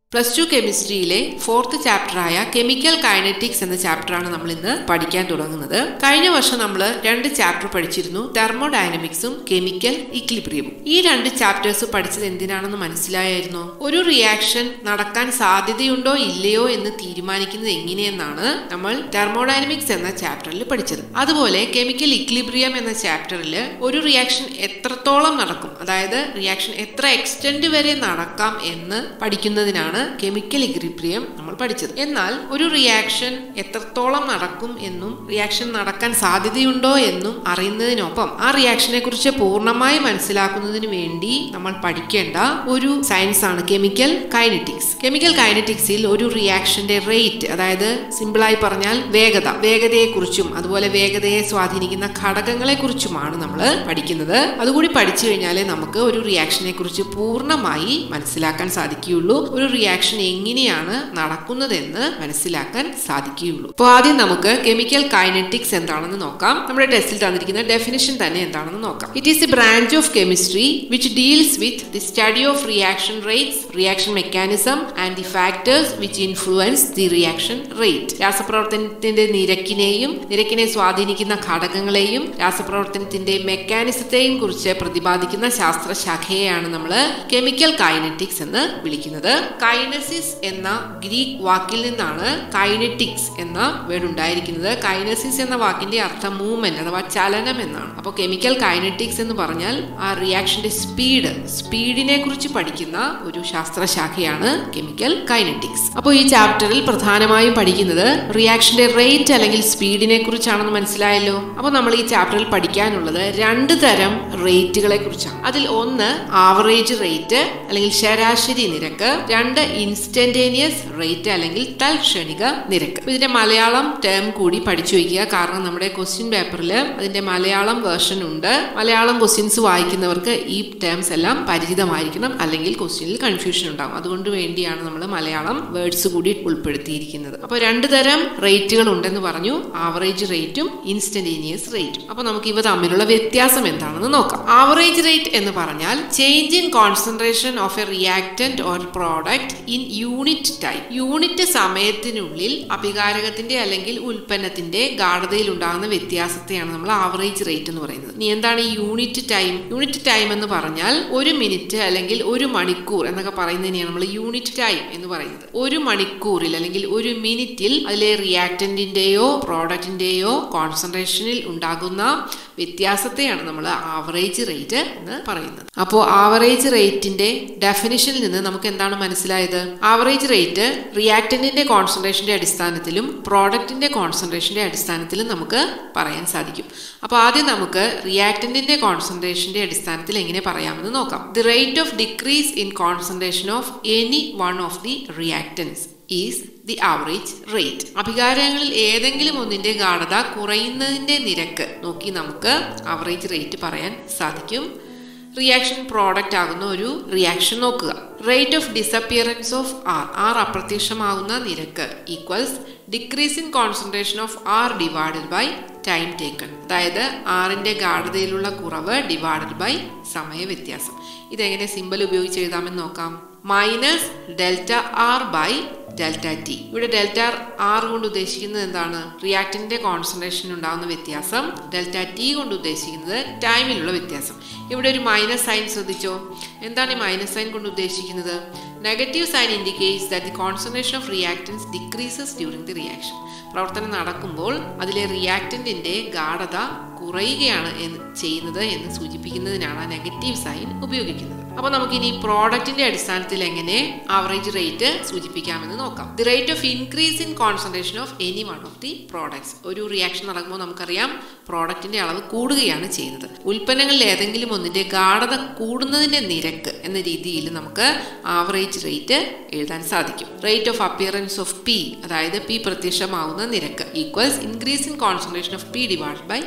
plus two കെമിസ്ട്രിയിലെ fourth ചാപ്റ്ററായ chemical kinetics എന്ന ചാപ്റ്ററാണ് നമ്മൾ ഇന്ന് പഠിക്കാൻ തുടങ്ങുന്നത് കഴിഞ്ഞ വർഷം നമ്മൾ രണ്ട് ചാപ്റ്റർ പഠിച്ചിരുന്നു തെർമോഡൈനമിക്സും കെമിക്കൽ ഇക്ലിബ്രിയവും ഈ രണ്ട് ചാപ്റ്റേഴ്സ് പഠിച്ചത് എന്തിനാണെന്ന് മനസ്സിലായായിരുന്നോ ഒരു റിയാക്ഷൻ നടക്കാൻ സാധ്യതയുണ്ടോ ഇല്ലയോ എന്ന് തീരുമാനിക്കുന്നത് എങ്ങനെയെന്നാണ് നമ്മൾ തെർമോഡൈനമിക്സ് എന്ന ചാപ്റ്ററിൽ പഠിച്ചത് അതുപോലെ കെമിക്കൽ ഇക്ലിബ്രിയം എന്ന ചാപ്റ്ററിൽ ഒരു റിയാക്ഷൻ എത്രത്തോളം നടക്കും അതായത് റിയാക്ഷൻ എത്ര എക്സ്റ്റെൻഡ് വരെ നടക്കാം എന്ന് പഠിക്കുന്നതിനാണ് കെമിക്കൽ ഇക്ലിബ്രിയം നമ്മൾ പഠിച്ചത് എന്നാൽ ഒരു റിയാക്ഷൻ എത്രത്തോളം നടക്കും എന്നും റിയാക്ഷൻ നടക്കാൻ സാധ്യതയുണ്ടോ എന്നും അറിയുന്നതിനൊപ്പം ആ റിയാക്ഷനെ കുറിച്ച് പൂർണ്ണമായി മനസ്സിലാക്കുന്നതിന് വേണ്ടി നമ്മൾ പഠിക്കേണ്ട ഒരു സയൻസ് ആണ് കെമിക്കൽ കൈനറ്റിക്സ് കെമിക്കൽ കൈനറ്റിക്സിൽ ഒരു റിയാക്ഷന്റെ റേറ്റ് അതായത് സിമ്പിളായി പറഞ്ഞാൽ വേഗത വേഗതയെക്കുറിച്ചും അതുപോലെ വേഗതയെ സ്വാധീനിക്കുന്ന ഘടകങ്ങളെ കുറിച്ചുമാണ് നമ്മൾ പഠിക്കുന്നത് അതുകൂടി പഠിച്ചു കഴിഞ്ഞാലേ നമുക്ക് ഒരു റിയാക്ഷനെ കുറിച്ച് പൂർണ്ണമായി മനസ്സിലാക്കാൻ സാധിക്കുകയുള്ളൂ ഒരു റിയാക്ഷൻ എങ്ങനെയാണ് നടക്കുന്നതെന്ന് മനസ്സിലാക്കാൻ സാധിക്കുകയുള്ളൂ അപ്പോൾ ആദ്യം നമുക്ക് കെമിക്കൽ കൈനറ്റിക്സ് എന്താണെന്ന് നോക്കാം നമ്മുടെ ടെസ്റ്റിൽ തന്നിരിക്കുന്ന ഡെഫിനിഷൻ തന്നെ എന്താണെന്ന് നോക്കാം it is a branch of chemistry which deals with the study of reaction rates reaction mechanism and the factors which influence the reaction rate രാസപ്രവർത്തനത്തിന്റെ നിരക്കിനെയും നിരക്കിനെ സ്വാധീനിക്കുന്ന ഘടകങ്ങളെയും രാസപ്രവർത്തനത്തിന്റെ മെക്കാനിസത്തെയും കുറിച്ച് പ്രതിപാദിക്കുന്ന ശാസ്ത്രശാഖയെയാണ് നമ്മൾ കെമിക്കൽ കൈനറ്റിക്സ് എന്ന് വിളിക്കുന്നത് കൈനസിസ് എന്ന ഗ്രീക്ക് വാക്കിൽ നിന്നാണ് കൈനറ്റിക്സ് എന്ന വേർഡ് ഉണ്ടായിരിക്കുന്നത് കൈനസിസ് എന്ന വാക്കിന്റെ അർത്ഥം മൂവ്മെന്റ് അഥവാ ചലനം എന്നാണ് അപ്പോൾ കെമിക്കൽ കൈനറ്റിക്സ് എന്ന് പറഞ്ഞാൽ ആ റിയാക്ഷന്റെ സ്പീഡ് സ്പീഡിനെ കുറിച്ച് പഠിക്കുന്ന ഒരു ശാസ്ത്രശാഖയാണ് കെമിക്കൽ കൈനറ്റിക്സ് അപ്പോൾ ഈ ചാപ്റ്ററിൽ പ്രധാനമായും പഠിക്കുന്നത് റിയാക്ഷന്റെ റേറ്റ് അല്ലെങ്കിൽ സ്പീഡിനെ കുറിച്ചാണെന്ന് മനസ്സിലായല്ലോ അപ്പോൾ നമ്മൾ ഈ ചാപ്റ്ററിൽ പഠിക്കാനുള്ളത് രണ്ട് തരം റേറ്റുകളെ കുറിച്ചാണ് അതിൽ ഒന്ന് ആവറേജ് റേറ്റ് അല്ലെങ്കിൽ ശരാശരി നിരക്ക് രണ്ട് ഇൻസ്റ്റന്റേനിയസ് റേറ്റ് അല്ലെങ്കിൽ തൽക്ഷണിക നിരക്ക് ഇതിന്റെ മലയാളം ടേം കൂടി പഠിച്ചു വയ്ക്കുക കാരണം നമ്മുടെ ക്വസ്റ്റ്യൻ പേപ്പറിൽ അതിന്റെ മലയാളം വേർഷൻ ഉണ്ട് മലയാളം ക്വസ്റ്റ്യൻസ് വായിക്കുന്നവർക്ക് ഈ ടേംസ് എല്ലാം പരിചിതമായിരിക്കണം അല്ലെങ്കിൽ ക്വസ്റ്റ്യനിൽ കൺഫ്യൂഷൻ ഉണ്ടാകും അതുകൊണ്ട് വേണ്ടിയാണ് നമ്മൾ മലയാളം വേർഡ്സ് കൂടി ഉൾപ്പെടുത്തിയിരിക്കുന്നത് അപ്പോൾ രണ്ട് തരം റേറ്റുകൾ ഉണ്ടെന്ന് പറഞ്ഞു ആവറേജ് റേറ്റും ഇൻസ്റ്റന്റേനിയസ് റേറ്റും അപ്പോൾ നമുക്ക് ഇവ തമ്മിലുള്ള വ്യത്യാസം എന്താണെന്ന് നോക്കാം ആവറേജ് റേറ്റ് എന്ന് പറഞ്ഞാൽ change in concentration of a reactant or product in unit time unit സമയത്തിനുള്ളിൽ അഭികാരകത്തിന്റെ അല്ലെങ്കിൽ ഉൽപ്പന്നത്തിന്റെ ഗാഠതയിൽ ഉണ്ടാകുന്ന വ്യത്യാസത്തെയാണ് നമ്മൾ ആവറേജ് റേറ്റ് എന്ന് പറയുന്നത് ഇനി എന്താണ് ഈ യൂണിറ്റ് ടൈം യൂണിറ്റ് ടൈം എന്ന് പറഞ്ഞാൽ ഒരു മിനിറ്റ് അല്ലെങ്കിൽ ഒരു മണിക്കൂർ എന്നൊക്കെ പറയുന്നതിനെയാണ് നമ്മൾ യൂണിറ്റ് ടൈം എന്ന് പറയുന്നത് ഒരു മണിക്കൂറിൽ അല്ലെങ്കിൽ ഒരു മിനിറ്റിൽ അതിലെ റിയാക്ടന്റിന്റെയോ പ്രോഡക്റ്റിന്റെയോ കോൺസെൻട്രേഷനിൽ ഉണ്ടാകുന്ന വ്യത്യാസത്തെയാണ് നമ്മൾ ആവറേജ് റേറ്റ് എന്ന് പറയുന്നത് അപ്പോൾ ആവറേജ് റേറ്റിന്റെ ഡെഫിനിഷനിൽ നിന്ന് നമുക്ക് എന്താണ് മനസ്സിലായത് ആവറേജ് റേറ്റ് റിയാക്ടന്റിന്റെ കോൺസെൻട്രേഷന്റെ അടിസ്ഥാനത്തിലും പ്രോഡക്റ്റിന്റെ കോൺസെൻട്രേഷന്റെ അടിസ്ഥാനത്തിലും നമുക്ക് പറയാൻ സാധിക്കും അപ്പോൾ ആദ്യം നമുക്ക് റിയാക്ടന്റിന്റെ കോൺസെൻട്രേഷന്റെ അടിസ്ഥാനത്തിൽ എങ്ങനെ പറയാമെന്ന് നോക്കാം the rate of decrease in concentration of any one of the reactants is the average rate അഭികാരങ്ങളിൽ ഏതെങ്കിലും ഒന്നിന്റെ ഗാഠത കുറയുന്നതിന്റെ നിരക്ക് നോക്കി നമുക്ക് ആവറേജ് റേറ്റ് പറയാൻ സാധിക്കും റിയാക്ഷൻ പ്രോഡക്റ്റ് ആകുന്ന ഒരു റിയാക്ഷൻ നോക്കുക rate of disappearance of R R അപ്രത്യക്ഷമാകുന്ന നിരക്ക് equals decrease in concentration of R divided by time taken അതായത് ആറിന്റെ ഗാഠതയിലുള്ള കുറവ് ഡിവൈഡഡ് ബൈ സമയ വ്യത്യാസം ഇതെങ്ങനെ സിമ്പിൾ ഉപയോഗിച്ച് എഴുതാമെന്ന് നോക്കാം minus delta R by delta T ഇവിടെ ഡെൽറ്റ ആർ കൊണ്ട് ഉദ്ദേശിക്കുന്നത് എന്താണ് റിയാക്ടന്റിന്റെ കോൺസെൻട്രേഷൻ ഉണ്ടാകുന്ന വ്യത്യാസം ഡെൽറ്റ ടി കൊണ്ട് ഉദ്ദേശിക്കുന്നത് ടൈമിലുള്ള വ്യത്യാസം ഇവിടെ ഒരു മൈനസ് സൈൻ ശ്രദ്ധിച്ചോ എന്താണ് ഈ മൈനസ് സൈൻ കൊണ്ട് ഉദ്ദേശിക്കുന്നത് negative sign indicates that the concentration of reactants decreases during the reaction പ്രവർത്തനം നടക്കുമ്പോൾ അതിലെ റിയാക്ടന്റിന്റെ ഗാഠത കുറയുകയാണ് എന്ന് ചെയ്യുന്നത് എന്ന് സൂചിപ്പിക്കുന്നതിനാണ് നെഗറ്റീവ് സൈൻ ഉപയോഗിക്കുന്നത് അപ്പോൾ നമുക്കിനി പ്രോഡക്റ്റിന്റെ അടിസ്ഥാനത്തിൽ എങ്ങനെ ആവറേജ് റേറ്റ് സൂചിപ്പിക്കാമെന്ന് നോക്കാം the rate of increase in concentration of any one of the products ഒരു റിയാക്ഷൻ നടക്കുമ്പോൾ നമുക്കറിയാം പ്രോഡക്റ്റിന്റെ അളവ് കൂടുകയാണ് ചെയ്യുന്നത് ഉൽപ്പന്നങ്ങളിൽ ഏതെങ്കിലും ഒന്നിന്റെ ഗാഠത കൂടുന്നതിന്റെ നിരക്ക് എന്ന രീതിയിൽ നമുക്ക് ആവറേജ് റേറ്റ് എഴുതാൻ സാധിക്കും rate of appearance of P അതായത് പി പ്രത്യക്ഷമാവുന്ന നിരക്ക് equals increase in concentration of P divide by time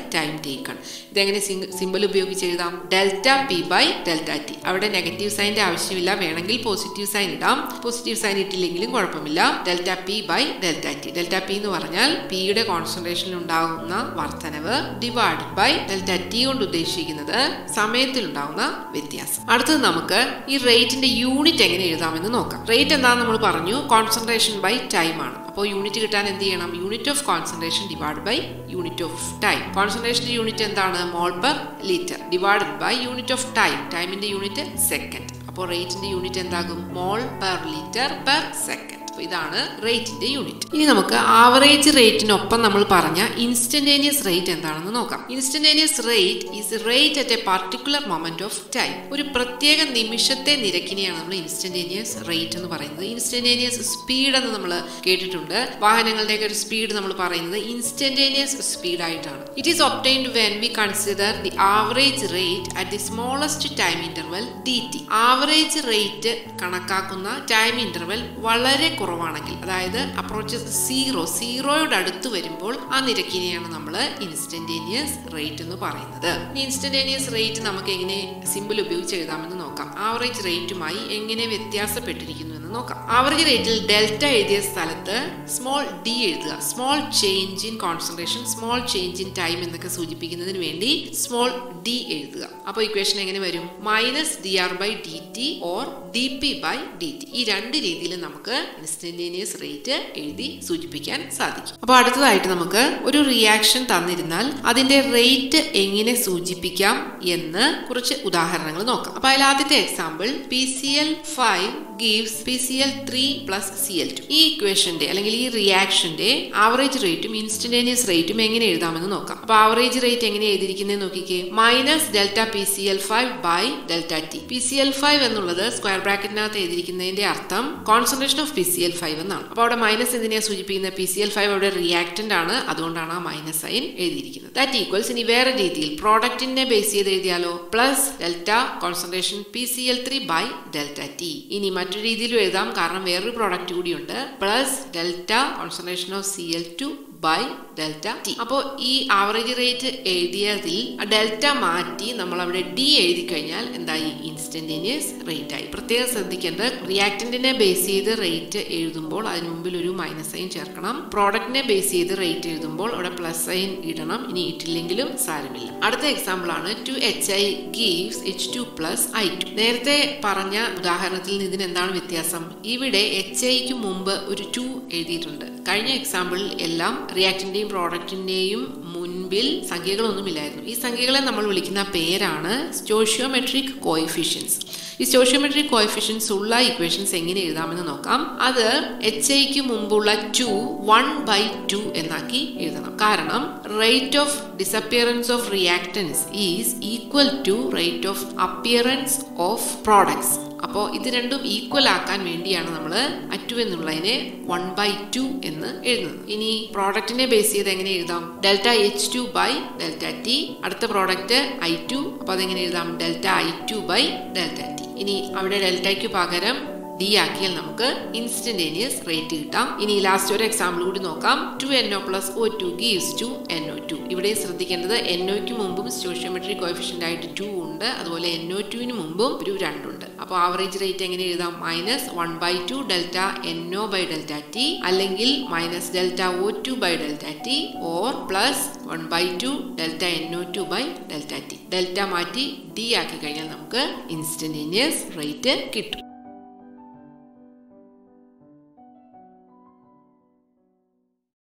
taken ഇതെങ്ങനെ സിമ്പിൾ ഉപയോഗിച്ച് എഴുതാം delta P by delta T അവിടെ നെഗറ്റീവ് സൈൻ്റെ ആവശ്യമില്ല വേണമെങ്കിൽ പോസിറ്റീവ് സൈൻ ഇടാം പോസിറ്റീവ് സൈൻ ഇട്ടില്ലെങ്കിലും കുഴപ്പമില്ല delta P by delta T delta P എന്ന് പറഞ്ഞാൽ പിയുടെ കോൺസെൻട്രേഷനിൽ ഉണ്ടാകുന്ന വർധനവ് ഡിവൈഡ് ബൈ ഡെൽറ്റ ടി കൊണ്ട് ഉദ്ദേശിക്കുന്നത് സമയത്തിൽ ഉണ്ടാകുന്ന വ്യത്യാസം അടുത്തത് നമുക്ക് ഈ റേറ്റിന്റെ യൂണിറ്റ് എങ്ങനെ എഴുതാമെന്ന് നോക്കാം റേറ്റ് എന്താണെന്ന് നമ്മൾ പറഞ്ഞു കോൺസെൻട്രേഷൻ ബൈ ടൈം ആണ് അപ്പോൾ യൂണിറ്റ് കിട്ടാൻ എന്ത് ചെയ്യണം unit of concentration divide by unit of time കോൺസെൻട്രേഷൻ്റെ യൂണിറ്റ് എന്താണ് mole per litre divide by unit of time ടൈമിന്റെ യൂണിറ്റ് സെക്കൻഡ് അപ്പോൾ റേറ്റിന്റെ യൂണിറ്റ് എന്താകും mole per litre per second അപ്പോൾ ഇതാണ് റേറ്റിന്റെ യൂണിറ്റ് ഇനി നമുക്ക് ആവറേജ് റേറ്റിനൊപ്പം നമ്മൾ പറഞ്ഞ ഇൻസ്റ്റന്റേനിയസ് റേറ്റ് എന്താണെന്ന് നോക്കാം instantaneous rate is rate at a particular moment of time ഒരു പ്രത്യേക നിമിഷത്തെ നിരക്കിനെയാണ് നമ്മൾ ഇൻസ്റ്റന്റേനിയസ് റേറ്റ് എന്ന് പറയുന്നത് ഇൻസ്റ്റന്റേനിയസ് സ്പീഡ് എന്ന് നമ്മൾ കേട്ടിട്ടുണ്ട് വാഹനങ്ങളുടെയൊക്കെ ഒരു സ്പീഡ് നമ്മൾ പറയുന്നത് ഇൻസ്റ്റന്റേനിയസ് സ്പീഡ് ആയിട്ടാണ് it is obtained when we consider the average rate at the smallest time interval D T average rate കണക്കാക്കുന്ന ടൈം ഇന്റർവൽ വളരെ കുറവാണെങ്കിൽ അതായത് അപ്രോച്ചസ് സീറോ സീറോയോട് അടുത്ത് വരുമ്പോൾ ആ നിരക്കിനെയാണ് നമ്മൾ ഇൻസ്റ്റന്റേനിയസ് റേറ്റ് എന്ന് പറയുന്നത് ഈ ഇൻസ്റ്റന്റേനിയസ് റേറ്റ് നമുക്ക് എങ്ങനെ സിമ്പിൾ ഉപയോഗിച്ച് എഴുതാമെന്ന് നോക്കാം ആവറേജ് റേറ്റുമായി എങ്ങനെ വ്യത്യാസപ്പെട്ടിരിക്കുന്നു എന്ന് നോക്കാം ആവറേജ് റേറ്റിൽ ഡെൽറ്റ എഴുതിയ സ്ഥലത്ത് സ്മോൾ ഡി എഴുതുക small change in concentration small change in time എന്നൊക്കെ സൂചിപ്പിക്കുന്നതിന് വേണ്ടി സ്മോൾ ഡി എഴുതുക അപ്പോൾ ഇക്വേഷൻ എങ്ങനെ വരും minus D R by D T or D P by D T ഈ രണ്ട് രീതിയിൽ നമുക്ക് ഇൻസ്റ്റന്റേനിയസ് റേറ്റ് എഴുതി സൂചിപ്പിക്കാൻ സാധിക്കും അപ്പോൾ അടുത്തതായിട്ട് നമുക്ക് ഒരു റിയാക്ഷൻ തന്നിരുന്നാൽ അതിന്റെ റേറ്റ് എങ്ങനെ സൂചിപ്പിക്കാം എന്ന് കുറച്ച് ഉദാഹരണങ്ങൾ നോക്കാം അപ്പോൾ അതിൽ ആദ്യത്തെ example P C L five gives P C L three plus C L two ഈ ഇക്വേഷന്റെ അല്ലെങ്കിൽ ഈ റിയാക്ഷന്റെ ആവറേജ് റേറ്റും ഇൻസ്റ്റന്റേനിയസ് റേറ്റും എങ്ങനെ എഴുതാമെന്ന് നോക്കാം അപ്പോൾ ആവറേജ് റേറ്റ് എങ്ങനെ എഴുതിയിരിക്കുന്നത് നോക്കിക്കേ minus delta P C L five by delta T P C L five എന്നുള്ളത് സ്ക്വയർ ബ്രാക്കറ്റിനകത്ത് എഴുതിയിരിക്കുന്നതിന്റെ അർത്ഥം concentration of P C L five എന്നാണ് അപ്പോൾ അവിടെ മൈനസ് എന്തിനെയാണ് സൂചിപ്പിക്കുന്നത് പി സി എൽ ഫൈവ് അവിടെ റിയാക്ടന്റ് ആണ് അതുകൊണ്ടാണ് ആ മൈനസ് സൈൻ എഴുതിയിരിക്കുന്നത് ദാറ്റ് ഈക്വൽസ് ഇനി വേറെ രീതിയിൽ പ്രോഡക്റ്റിനെ ബേസ് ചെയ്ത് എഴുതിയാലോ plus delta concentration P C L three by delta T ഇനി മറ്റൊരു രീതിയിലും എഴുതാം കാരണം വേറൊരു പ്രോഡക്റ്റ് കൂടിയുണ്ട് plus delta concentration of C L two by delta T അപ്പോൾ ഈ ആവറേജ് റേറ്റ് എഴുതിയതിൽ ഡെൽറ്റ മാറ്റി നമ്മൾ അവിടെ ഡി എഴുതി കഴിഞ്ഞാൽ എന്തായി ഇൻസ്റ്റന്റേനിയസ് റേറ്റ് ആയി പ്രത്യേകം ശ്രദ്ധിക്കേണ്ടത് റിയാക്ടന്റിനെ ബേസ് ചെയ്ത് റേറ്റ് എഴുതുമ്പോൾ അതിന് മുമ്പിൽ ഒരു മൈനസ് സൈൻ ചേർക്കണം പ്രോഡക്റ്റിനെ ബേസ് ചെയ്ത് റേറ്റ് എഴുതുമ്പോൾ അവിടെ പ്ലസ് സൈൻ ഇടണം ഇനി ഇട്ടില്ലെങ്കിലും സാരമില്ല അടുത്ത എക്സാമ്പിൾ ആണ് two H I gives H two plus I two നേരത്തെ പറഞ്ഞ ഉദാഹരണത്തിൽ നിന്ന് ഇതിന് എന്താണ് വ്യത്യാസം ഇവിടെ എച്ച് ഐക്ക് മുമ്പ് ഒരു ടു എഴുതിയിട്ടുണ്ട് കഴിഞ്ഞ എക്സാമ്പിളിൽ എല്ലാം റിയാക്ടിന്റെയും പ്രോഡക്റ്റിന്റെയും മുൻപിൽ സംഖ്യകളൊന്നുമില്ലായിരുന്നു ഈ സംഖ്യകളെ നമ്മൾ വിളിക്കുന്ന പേരാണ് സ്റ്റോഷ്യോമെട്രിക് കോയിഫിഷ്യൻസ് ഈ സ്റ്റോഷ്യോമെട്രിക് കോയിഫിഷ്യൻസ് ഉള്ള ഇക്വേഷൻസ് എങ്ങനെ എഴുതാമെന്ന് നോക്കാം അത് എച്ച് ഐക്ക് മുമ്പുള്ള ടു വൺ ബൈ ടു എന്നാക്കി എഴുതണം കാരണം rate of disappearance of reactants is equal to rate of appearance of products അപ്പോൾ ഇത് രണ്ടും ഈക്വൽ ആക്കാൻ വേണ്ടിയാണ് നമ്മൾ അറ്റു എന്നുള്ളതിനെ വൺ ബൈ ടു എന്ന് എഴുതുന്നത് ഇനി പ്രോഡക്റ്റിനെ ബേസ് ചെയ്ത് എങ്ങനെ എഴുതാം delta H two by delta T അടുത്ത പ്രോഡക്റ്റ് ഐ ടു അപ്പോൾ അതെങ്ങനെ എഴുതാം delta I two by delta T ഇനി അവിടെ ഡെൽറ്റയ്ക്ക് പകരം ഡി ആക്കിയാൽ നമുക്ക് ഇൻസ്റ്റന്റേനിയസ് റേറ്റ് കിട്ടാം ഇനി ലാസ്റ്റ് ഒരു എക്സാമ്പിൾ കൂടി നോക്കാം two N O plus O two gives two N O two ഇവിടെ ശ്രദ്ധിക്കേണ്ടത് എൻ ഒക്ക് മുമ്പും സ്റ്റോഷ്യോമെട്രിക് കോഫിഷ്യൻ്റ് ആയിട്ട് ടു ഉണ്ട് അതുപോലെ എൻ ഒ ടുവിന് മുമ്പും ഒരു രണ്ടുണ്ട് അപ്പോൾ ആവറേജ് റേറ്റ് എങ്ങനെ എഴുതാം minus one by two delta N O by delta T അല്ലെങ്കിൽ minus delta O two by delta T or plus one by two delta N O two by delta T delta മാറ്റി D ആക്കി കഴിഞ്ഞാൽ നമുക്ക് instantaneous rate കിട്ടും